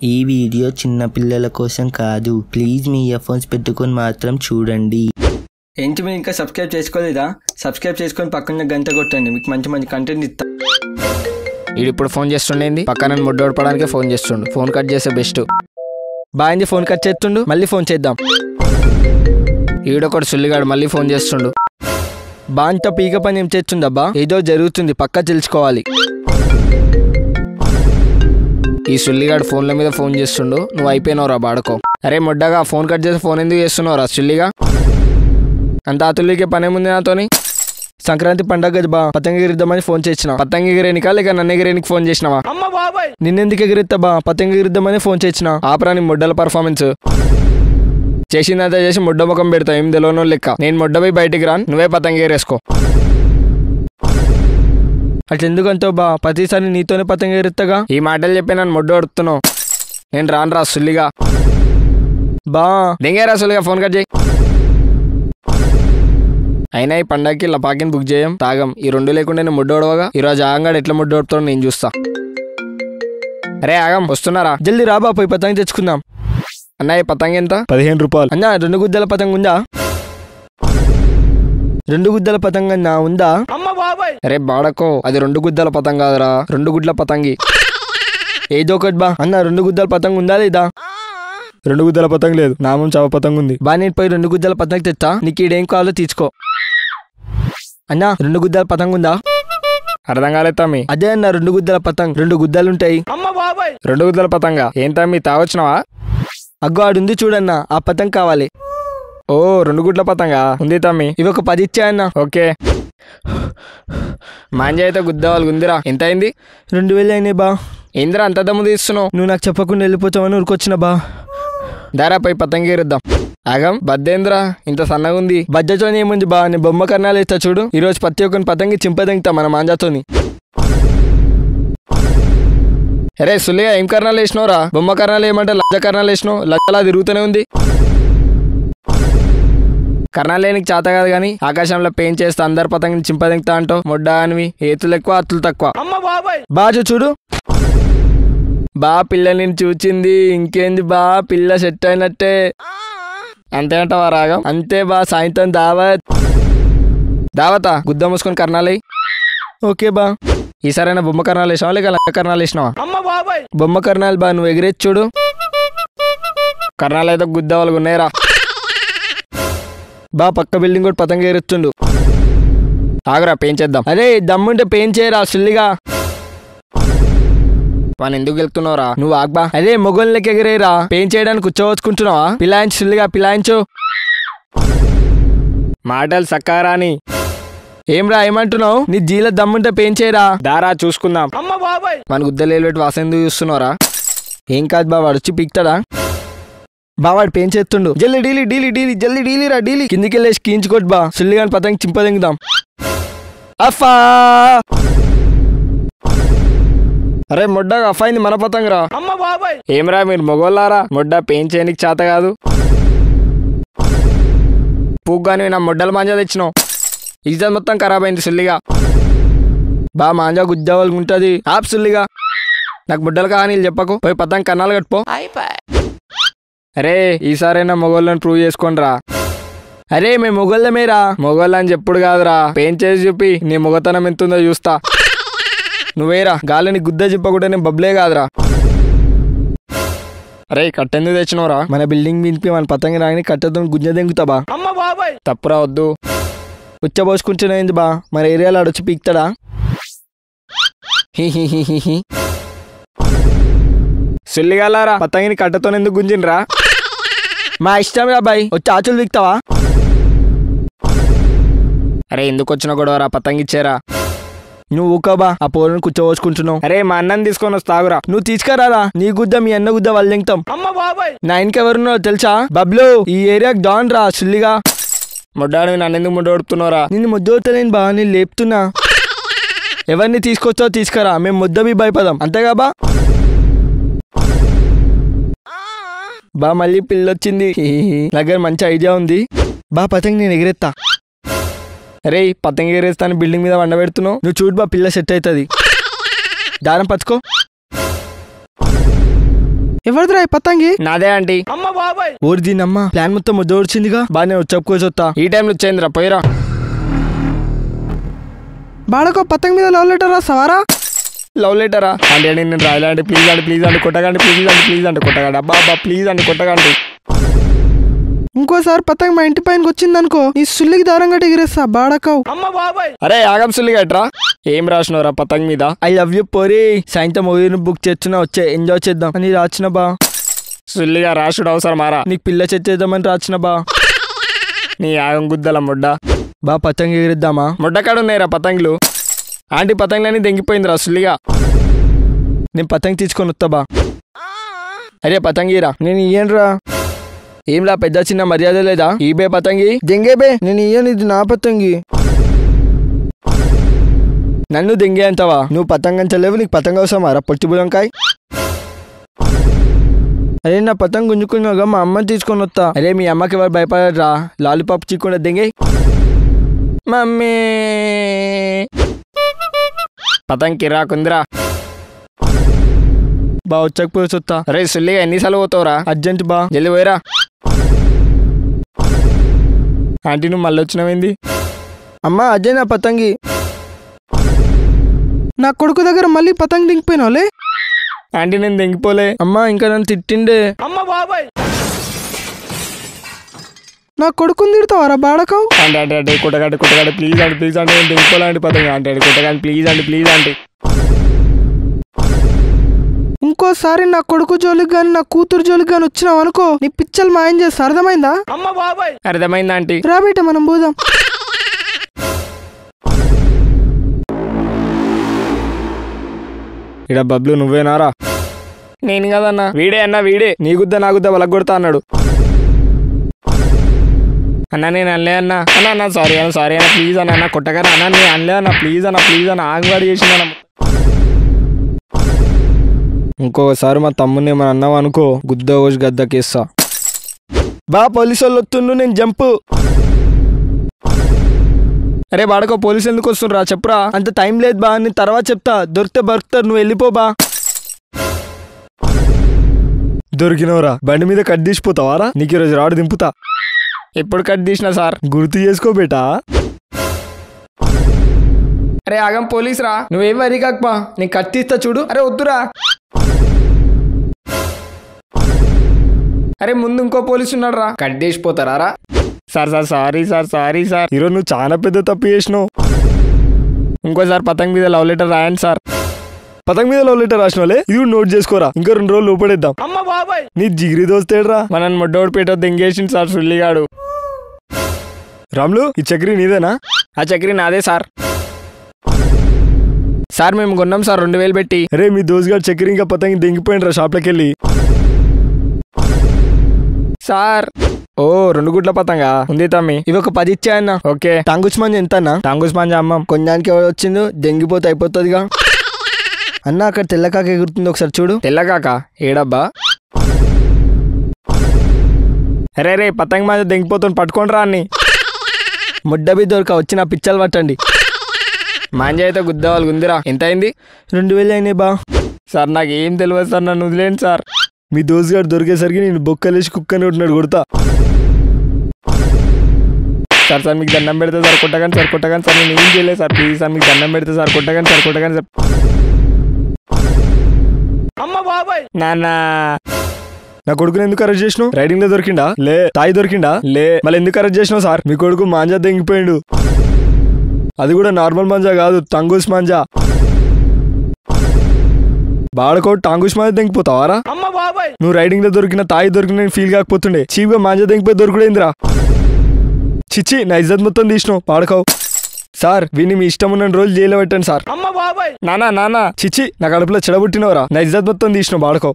ఈ వీడియో చిన్న పిల్లల కోసం కాదు ప్లీజ్ మీ ఇయర్ఫోన్స్ పెట్టుకొని మాత్రం చూడండి ఏంటి మీరు ఇంకా సబ్స్క్రైబ్ చేసుకోలేదా సబ్స్క్రైబ్ చేసుకొని పక్కన గంట కొట్టండి మీకు మంచి మంచి కంటెంట్ ఇస్తా వీడు ఇప్పుడు ఫోన్ చేస్తుండేంది పక్కన ముడ్డోడపడానికే ఫోన్ చేస్తుండు ఫోన్ కట్ చేస్తే బెస్ట్ బాగా ఫోన్ కట్ చేస్తుండు మళ్ళీ ఫోన్ చేద్దాం ఈడొకడు సుల్లిగాడు మళ్ళీ ఫోన్ చేస్తుండు బాంతో పీక పని ఏం చేస్తుందబ్బా ఏదో జరుగుతుంది పక్క తెలుసుకోవాలి ఈ సుల్లిగాడు ఫోన్ల మీద ఫోన్ చేస్తుండు నువ్వు అయిపోయినావురా బాడుకో అరే ముడ్డగా ఫోన్ కట్ చేసి ఫోన్ ఎందుకు చేస్తున్నావురా సుల్లిగా అంత అతుల్లికే పనేముంది నాతోని సంక్రాంతి పండగ కదా బా పతంగి ఎగిరిద్దామని ఫోన్ చేసిన పతంగి ఎగిరేనికా లేక నన్ను ఎగిరేనికి ఫోన్ చేసినావా నిన్నెందుకు ఎగిరిద్దా బా పతంగి ఎగిరిద్దామని ఫోన్ చేసిన ఆపరా నీ ముడ్డల పర్ఫార్మెన్స్ చేసిందంతా చేసి ముడ్డ ముఖం పెడతా ఏం తెలియనో లెక్క నేను ముడ్డ పోయి బయటికి రాను నువ్వే పతంగి ఎగరేసుకో అట్లా ఎందుకంతో బా ప్రతిసారి నీతోనే పతంగి ఎగురుతాగా ఈ మాటలు చెప్పి నన్ను ముడ్డ కొడుతున్నావు నేను రాను రా సుల్లిగా బా దెంగేరా సుల్లిగా ఫోన్ కట్ చేయి అయినా ఈ పండగకి లపాకిని బుక్ చేయం తాగం ఈ రెండు లేకుండా నేను ముడ్డోడవగా ఈ రోజు ఆగంగాడు ఎట్లా ముడ్డోడుతాడో నేను చూస్తా అరే ఆగం వస్తున్నారా జల్దీ రాబా పోయి పతంగి తెచ్చుకుందాం అన్న ఈ పతంగి ఎంత పదిహేను రూపాయలు అన్న రెండు గుద్దల పతంగి ఉందా రెండు గుద్దల పతంగి అన్నా ఉందా అరే బాడకో అది రెండు గుద్దల పతంగ్ కాదురా రెండు గుడ్ల పతంగి ఏదో ఒకటి బా అన్న రెండు గుద్దల పతంగి ఉందా లేదా రెండు గుద్దల పతంగి లేదు నామం చవ పతంగి ఉంది బా నేను పోయి రెండు గుద్దల పతంగి తెచ్చా నీకు ఈడేం కావాలో తీసుకో అన్నా రెండు గుద్దల పతంగ్ ఉందా అర్థం కాలేదు తమ్మి అదే అన్న రెండు గుద్దల పతంగ్ రెండు గుద్దలు ఉంటాయి రెండు గుద్దల పతంగా ఏం తమ్మి తావచ్చినావా అగ్గో ఆడుంది చూడన్న ఆ పతంగ్ కావాలి ఓ రెండు గుడ్ల పతంగా ఉంది తమ్మి ఇవి ఒక పది ఇచ్చా అన్న ఓకే మాంజ అయితే గుద్దవాలి ఉందిరా ఎంత అయింది రెండు వేలు అయినాయి బా ఏందిరా అంత దమ్ము తీస్తున్నావు నువ్వు నాకు చెప్పకుండా వెళ్ళిపోతావని ఊరుకొచ్చిన బా దారా పోయి పతంగి ఎరుద్దాం ఆగం బద్దేంద్రా ఇంత సన్నగా ఉంది బద్దతో ఏముంది బా నీ బొమ్మ కర్ణాలు ఇస్తా చూడు ఈ రోజు ప్రతి ఒక్కరిని పతంగి చింపదంగుతా మన మాంజాతోని అరే సుల్లిగా ఏం కర్ణాలు వేసినావురా బొమ్మ కర్ణాలు ఏమంటే లజ్జ కర్ణాలు వేసినావు లజ్జలా తిరుగుతూనే ఉంది కర్ణాలు లేనికి చేత కాదు కానీ ఆకాశంలో పెయిన్ చేస్తే అందరు పతంగిని చింపదెంగుతా అంటావు మొడ్డా అనివి ఏతులు ఎక్కువ అత్తులు తక్కువ బాజు చూడు బా పిల్లని చూచింది ఇంకేంది బా పిల్ల సెట్ అయినట్టే అంతే అంటావా రాగం అంతే బా సాయంత్రం దావత్ దావతా గుద్ద మూసుకొని కర్ణాలయ్యి ఓకే బా ఈసారైనా బొమ్మ కర్ణాలు వేసినావా లేక లక్క కర్ణాలు వేసినావా బొమ్మ కర్ణాలు బా నువ్వు ఎగిరేసి చూడు కర్ణాలు అయితే గుద్ద వాళ్ళకు ఉన్నాయిరా బా పక్క బిల్డింగ్ కూడా పతంగ ఎగురుతుండు ఆగురా పెయిన్ చేద్దాం అరే దమ్ముంటే పెయిన్ చేయరా సుల్లిగా వాని ఎందుకు వెళ్తున్నావురా నువ్వు ఆగ్బా అదే మొగోళ్ళకి ఎగిరేరా పెయిన్ చేయడానికి కూర్చోవచ్చుకుంటున్నావా పిలాయించు సుల్లిగా పిలాయించు మాటలు సక్కారాని ఏమ్రా ఏమంటున్నావు నీ జీల దమ్ముంటే పెయిన్ చేయరా దారా చూసుకుందాం మన గుద్దలేలు పెట్టి వాసన ఎందుకు చూస్తున్నారా ఏం కాదు బా వాడు వచ్చి పిక్తాడా బావాడు పెయిన్ చేస్తుండు జల్లి డీలి డీలి డీలి జల్లి డీలిరా డీలి కిందికి వెళ్ళేసి కీంచుకోట్ బా సుల్లిగాని పతంగి చింపదెంగుదాం అఫా అరే మొడ్డ అఫైంది మన పతంగరా ఏమరా మీరు మొగోళ్ళారా మొడ్డ పెయిన్ చేయనికి చేత కాదు పూగ్గాని నా మొడ్డల మాంజా తెచ్చినావు ఇజ్జత్ మొత్తం ఖరాబ్ అయింది సుల్లిగా బా మాంజా గుజ్జావాళ్ళకి ఉంటుంది ఆప్ సుల్లిగా నాకు బుడ్డలు కానీ చెప్పకు పోయి పతంగ కన్నాలు కట్టుపో అరే ఈసారైనా మొగోళ్ళని ప్రూవ్ చేసుకోండిరా అరే మేము మొగోళ్ళమేరా మొగోళ్ళు అని చెప్పుడు కాదురా పెయిన్ చేసి చూపి నీ మొగతనం ఎంతుందో చూస్తా నువ్వేరా గాలిని గుద్ద చెప్పకుండా నేను బబ్లే కాదురా అరే కట్టెందుకు తెచ్చినవరా మన బిల్డింగ్ మీదకి మన పతంగి రాని కట్టెతో గుజ్జ దెంగుతాబా తప్పురా వద్దు ఉచ్చబోసుకుంటున్నది బా మన ఏరియాలో ఆడొచ్చి పీక్తాడా హిహిహిహిహి. సుల్లిగాలారా పతంగిని కట్టతో ఎందుకు గుంజినరా మా ఇష్టం రా బాయ్ వచ్చి ఆచులు పీక్తావా అరే ఎందుకు వచ్చిన గొడవరా పతంగి ఇచ్చారా నువ్వు ఊకోబా ఆ పోలను కూర్చోవచ్చుకుంటున్నావు అరే మా అన్నని తీసుకొని వస్తాగురా నువ్వు తీసుకురారా నీ గుద్ద మీ అన్న గుద్ద వాళ్ళు తింటాం నా ఇంకెవరున్నారో తెలుసా బబ్లు ఈ ఏరియాకి డాన్ రా సుల్లిగా ముడ్డాడు నన్ను ఎందుకు ముడ్డోడుతున్నారా నిన్ను ముద్దవుతలేను బా నేను లేపుతున్నా ఎవరిని తీసుకొచ్చావు తీసుకురా మేము ముద్దవి భయపదాం అంతేగా బా బా మళ్ళీ పిల్లొచ్చింది దగ్గర మంచి ఐడియా ఉంది బా పతంగి నేను ఎగిరెత్తా అరే పతంగి ఎగిరేస్తాను బిల్డింగ్ మీద వండబెడుతున్నావు నువ్వు చూడు బా పిల్ల సెట్ అవుతుంది దారం పచ్చుకో ఎవరిదిరా ఈ పతంగి నాదే ఆంటీ ఓరి దీనమ్మ ప్లాన్ మొత్తం ముద్దోడ్చిందిగా బాగా చెప్పుకోవచ్చు వస్తా ఈ టైంలో వచ్చేంద్రా పోయిరా బాడకో పతంగి మీద లవ్ లెటర్ రాస్తావారా లవ్ లెటరా అంటే అండి నేను రాయాలంటే ప్లీజ్ అండి ప్లీజ్ అండి కొట్టకండి ప్లీజ్ అండి ప్లీజ్ అండి కొట్టకండి అబ్బా అబ్బా ప్లీజ్ అండి కొట్టకండి ఇంకోసారి పతంగి మా ఇంటి పైనకి వచ్చిందనుకో నీ సుల్లికి దారం కట్టి ఎగిరేస్తా బాడకవు అరే ఆగం సుల్లిగట్రా ఏం రాసినవరా పతంగ్ మీద ఐ లవ్ యూ పోరి సాయంత్రం మూవీని బుక్ చేస్తున్నా వచ్చే ఎంజాయ్ చేద్దాం అని రాచిన బా సుల్లిగా రాసుడు అవసరం మారా నీకు పిల్ల చేద్దామని రాచిన బా నీ ఆగం గుద్దల ముడ్డ బా పతంగి ఎగిరిద్దామా ముడ్డకాడు ఉన్నాయిరా పతంగులు ఆంటీ పతంగులని దెంగిపోయిందిరా సుల్లిగా నేను పతంగి తీసుకొని వస్తా బా అరే పతంగిరా నేను ఇయ్యనురా ఏంలా పెద్ద చిన్న మర్యాద లేదా ఈ బే పతంగి దెంగేబే నేను ఇయ్యను ఇది నా పతంగి నన్ను దెంగే అంటావా నువ్వు పతంగం చల్లేవు నీకు పతంగ అవసరమారా పొట్టి బులంకాయ్ అరే నా పతంగ గుంజుకున్నాగా మా అమ్మని తీసుకొని వస్తా అరే మీ అమ్మకి ఎవరు భయపడరా లాలీపాప్ చీకుండా దెంగే మమ్మీ పతంగ్ కిరాకుందిరా బా వచ్చకపోయి వస్తా అరే సుల్లిగా ఎన్నిసార్లు పోతావురా అర్జెంట్ బా జల్ది పోయిరా ఆంటీ నువ్వు మళ్ళీ వచ్చినావేంది అమ్మా అదే నా పతంగి నా కొడుకు దగ్గర మళ్ళీ పతంగి దింగిపోయినావులే ఆంటీ నేను దెంగిపోలే అమ్మా ఇంకా నన్ను తిట్టిండే నా కొడుకుని తిడతావారా బాడకవు అంటే అంటే అంటే కుట్టగండి కుట్టగండి ప్లీజ్ అండి ప్లీజ్ అంటే నేను దెంగిపోలే అండి పతంగి అంటే అంటే కుట్టగండి ప్లీజ్ అండి ప్లీజ్ అంటే ఇంకోసారి నా కొడుకు జోలికి గాని నా కూతురు జోలికి గాని వచ్చినావు అనుకో నీ పిచ్చలు మాయం చేస్తా అర్థమైందా అర్థమైందా ఆంటీ రా బేట మనం పోదాం ఇడ బబ్లు నువ్వేనారా నేను కదన్నా వీడే అన్నా వీడే నీ గుద్ద నా గుద్ద వలగొడతా అన్నాడు అన్నా నేను అనలే అన్నా అన్నా అన్న సారీ అన్న సారీ అన్న ప్లీజ్ అన్న అన్న కొట్టగానే అన్న నేను అనలే అన్న ప్లీజ్ అన్న ప్లీజ్ అన్న ఆంగవాడి చేసిందన్న ఇంకోసారి మా తమ్ముని ఏమని అన్నావు అనుకో గుద్ద వచ్చి గద్దకేస్తా బా పోలీసు వాళ్ళు వస్తుండు నేను జంపు అరే వాడకో పోలీసు ఎందుకు వస్తుండ్రా చెప్పురా అంత టైం లేదు బా నేను తర్వాత చెప్తా దొరికితే బరుకుతారు నువ్వు వెళ్ళిపో బా దొరికినవరా బండి మీద కట్ తీసిపోతావారా నీకు ఈరోజు రాడు దింపుతా ఎప్పుడు కట్ తీసిన సార్ గుర్తు చేసుకో బేటా అరే ఆగం పోలీస్ రా నువ్వేం వరి కాకపా నేను కట్ తీస్తా చూడు అరే వద్దురా అరే ముందు ఇంకో పోలీస్ ఉన్నాడు రా కట్ చేసిపోతారా రా sir sir sorry sir sorry sir ఈరోజు నువ్వు చాలా పెద్ద తప్పు చేసినావు ఇంకోసారి పతంగ్ మీద లవ్ లెటర్ రాయండి సార్ పతంగ మీద లవ్ లెటర్ రాసిన వాళ్ళే ఇది కూడా నోట్ చేసుకోరా ఇంకా రెండు రోజులు లోపడేద్దాం నీ జిగిరి దోస్తేడ్రా మనని మొడ్డోడిపేట దెంగేసింది సార్ సుల్లిగాడు రాములు ఈ చక్రి నీదేనా ఆ చక్రి నాదే సార్ సార్ మేము కొన్నాం సార్ రెండు వేలు పెట్టి అరే మీ దోస్త్ గారు చక్కెర ఇంకా పతంగి దింగిపోయినరా షాప్లోకి వెళ్ళి సార్ ఓ రెండు గుడ్ల పతంగా ఉంది తమ్మి ఇవి ఒక పది ఇచ్చాయన్న ఓకే టాంగుస్ మంది ఎంత అన్న టాంగుస్ మంజా అమ్మం కొనడానికి ఎవరు వచ్చిందో దెంగిపోతే అయిపోతుందిగా అన్న అక్కడ తెల్లకాక ఎగురుతుంది ఒకసారి చూడు తెల్లగాక ఏడబ్బా అరే రే పతంగ్ మీద దెంగిపోతుంది పట్టుకోండి రా అన్ని ముడ్డబి దొరక వచ్చిన పిచ్చలు పట్టండి మాంజా అయితే గుద్దవాళ్ళు గుందిరా ఎంత అయింది రెండు వేలు అయినాయి బా సార్ నాకు ఏం తెలియదు సార్ నన్ను వదిలేండి సార్ మీ దోస్త్ గారు దొరికేసరికి నేను బొక్కలేసి కుక్కని ఉంటున్నాడు కొడతా సార్ సార్ మీకు దండం పెడతా సార్ కొట్టగాని సార్ కొట్టగాని సార్ నేను ఏం చేయలేదు సార్ ప్లీజ్ సార్ మీకు దండం పెడతా సార్ కొట్టగాని సార్ కొట్టగాని సార్ నాన్న నా కొడుకుని ఎందుకు అరెస్ట్ చేసినావు రైడింగ్ లో దొరికిండా లే తాయి దొరికిండా లే మళ్ళీ ఎందుకు అరెస్ట్ చేసినావు సార్ మీ కొడుకు మాంజా దెంగిపోయిండు అది కూడా నార్మల్ మాంజా కాదు టంగూస్ మాంజా బాడకో టాంగుస్ మాంజా దెంగిపోతావారా నువ్వు రైడింగ్ లో దొరికిన తాయి దొరికిన ఫీల్ కాకపోతుండే చీప్ గా మాంజా దెంగిపోయి దొరుకుడేందిరా చిచ్చి నా ఇజ్జత్ మొత్తం తీసినావు పాడకో సార్ వీని మీ ఇష్టం ఉన్న రోజులు జైలు పెట్టండి సార్ నానా నానా చిచ్చి నా కడుపులో చెడబుట్టినవరా నా ఇజ్జత్ మొత్తం తీసినావు బాడకో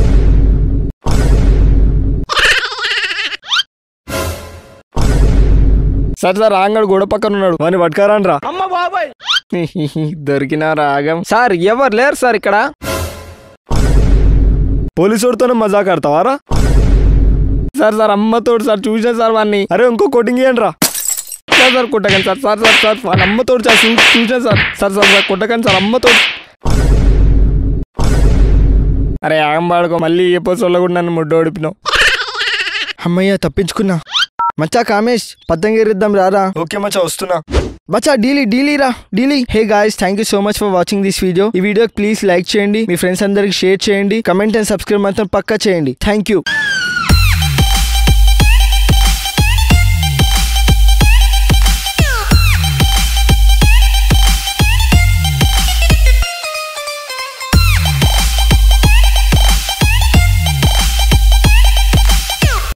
సార్ సార్ రాంగడు గోడ పక్కన ఉన్నాడు వాని పట్టుకారాన్రా దొరికిన రాగం సార్ ఎవరు లేరు సార్ ఇక్కడ పోలీసు వాడితోనే మజాక్ ఆడతావారా సార్ సార్ అమ్మతోడు సార్ చూసిన సార్ వాడిని అరే ఇంకో కోటింగ్ ఇయ్యండి రా సార్ సార్ కొట్టకండి సార్ సార్ సార్ సార్ వాళ్ళ అమ్మతోడు సార్ చూ- చూసిన సార్ సార్ సార్ సార్ కొట్టకండి సార్ అమ్మతోడు అరే ఆగం పాడుకో మళ్ళీ ఏ పోసోళ్ళ కూడా నన్ను ముడ్డు ఓడిపినావు అమ్మయ్య తప్పించుకున్నా మచ్చా కామేష్ పతంగి ఎగిరిద్దాం రారా ఓకే మచ్చా వస్తున్నా మచ్చా డీలీ డీలీ రా డీలీ hey guys thank you so much for watching this video ఈ వీడియోకి ప్లీజ్ లైక్ చేయండి మీ ఫ్రెండ్స్ అందరికి షేర్ చేయండి కమెంట్ అండ్ సబ్స్క్రైబ్ మాత్రం పక్కా చేయండి థ్యాంక్ యూ